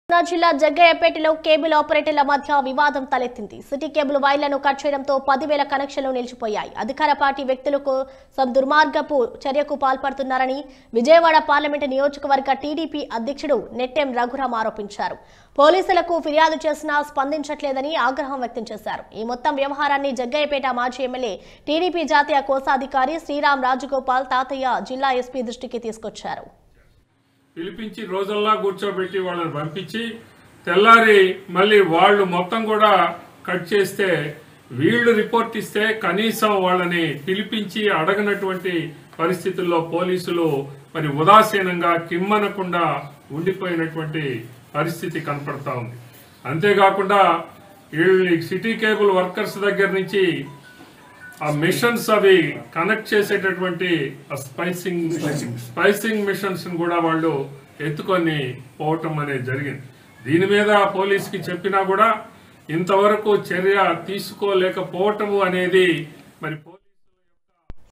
కృష్ణా జిల్లా జగ్గయ్యపేటలో కేబుల్ ఆపరేటర్ల మధ్య వివాదం తలెత్తింది సిటీ కేబుల్ వైర్లను కట్ చేయడంతో పదివేల కనెక్షన్లు నిలిచిపోయాయి అధికార పార్టీ వ్యక్తులకు సం దుర్మార్గపు చర్యకు పాల్పడుతున్నారని విజయవాడ పార్లమెంటు నియోజకవర్గ టీడీపీ అధ్యక్షుడు నెట్టెం రఘురాం ఆరోపించారు పోలీసులకు ఫిర్యాదు చేసినా స్పందించట్లేదని ఆగ్రహం వ్యక్తం చేశారు ఈ మొత్తం వ్యవహారాన్ని జగ్గయ్యపేట మాజీ ఎమ్మెల్యే టీడీపీ జాతీయ కోశాధికారి శ్రీరామ్ రాజగోపాల్ తాతయ్య జిల్లా ఎస్పీ దృష్టికి తీసుకొచ్చారు పిలిపించి రోజల్లా కూర్చోబెట్టి వాళ్ళని పంపించి తెల్లారి మళ్ళీ వాళ్ళు మొత్తం కూడా కట్ చేస్తే వీళ్ళు రిపోర్ట్ ఇస్తే కనీసం వాళ్ళని పిలిపించి అడగనటువంటి పరిస్థితుల్లో పోలీసులు మరి ఉదాసీనంగా కిమ్మనకుండా ఉండిపోయినటువంటి పరిస్థితి కనపడతా ఉంది అంతేకాకుండా వీళ్ళని సిటీ కేబుల్ వర్కర్స్ దగ్గర నుంచి ఆ మిషన్స్ అవి కనెక్ట్ చేసేటటువంటి ఆ స్పైసింగ్ స్పైసింగ్ మిషన్స్ కూడా వాళ్ళు ఎత్తుకొని పోవటం అనేది జరిగింది దీని మీద పోలీస్కి చెప్పినా కూడా ఇంతవరకు చర్య తీసుకోలేకపోవటము అనేది మరి పో-